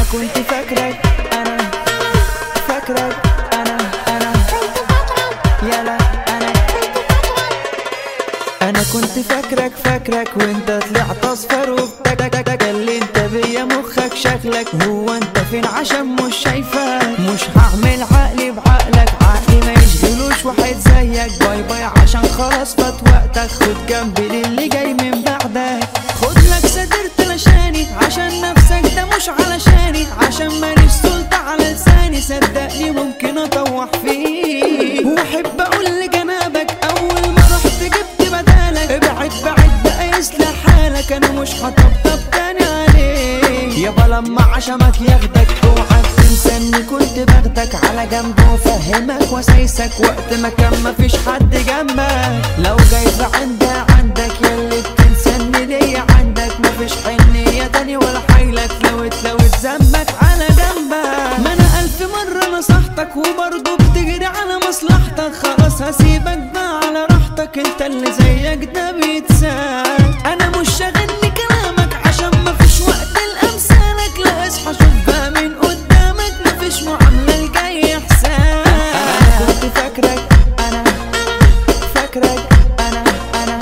كنت فاكرك انا فاكرك انا انا يلا انا انا كنت فاكرك فاكرك وانت طلعت اصفر وبتك اللي انت بيا مخك شكلك هو انت فين عشان مش شايفك مش هعمل عقلي بعقلك عقلي ما يشغلوش واحد زيك باي باي عشان خلاص فات وقتك خد جنبي للي جاي من بعدك خد لك سدرت لشاني عشان نفسك ده مش علشاني عشان ماليش سلطة على لساني صدقني ممكن اطوح فيه واحب اقول لجنابك اول ما رحت جبت بدالك ابعد بعد بقى يصلح حالك انا مش هطبطب تاني عليك يابا لما عشمك ياخدك اوعى تنسى اني كنت باخدك على جنب وافهمك واسايسك وقت ما كان مفيش حد جنبك لو جايب عندها عندك ياللي بتنسى اني ليا عندك مفيش حنية تاني ولا حيلك لو اتلوت ذنبك على جنبك ما انا الف مرة نصحتك وبرضه بتجري على مصلحتك خلاص هسيبك بقى على راحتك انت اللي زيك ده بيتسال انا مش شاغلني كلامك عشان مفيش وقت لامثالك لا اصحى شوف بقى من قدامك مفيش معاملة الجاي حساب انا كنت فاكرك انا فاكرك انا انا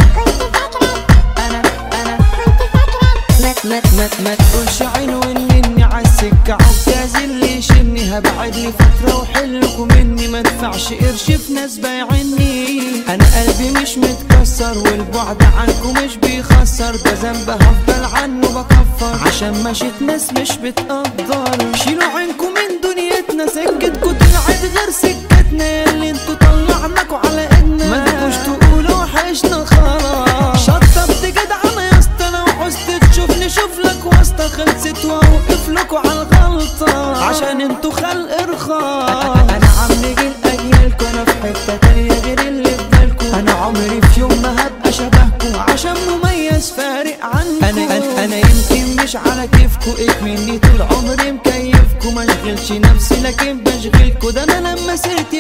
انا انا ما ما ما ما تقولش عنوان مني عالسكة عكاز اللي يشني هبعد لي فترة وحلكوا مني ما ادفعش قرش في ناس بايعني انا قلبي مش متكسر والبعد عنكم مش بيخسر ده ذنب هفضل عنه بكفر عشان مشيت ناس مش بتقدر شيلوا عنكم من دنيتنا سكتكوا طلعت غير سكتنا ياللي انتوا طلعناكوا على ايدنا ما تبقوش تقولوا وحشنا خلاص شطبت جدعنا يا اسطى لو عوزت تشوفني شوف لك واسطة خلصت واوقف لكوا على الغلطة عشان انتوا خلق رخاص انا عامل جيل اجيالكوا انا في حتة تانية غير اللي في بالكوا انا عمري في يوم ما هبقى شبهكوا عشان مميز فارق عنكوا انا انا, أنا يمكن مش على كيفكوا اكمني طول عمري مكيفكوا ما اشغلش نفسي لكن بشغلكوا ده انا لما سرت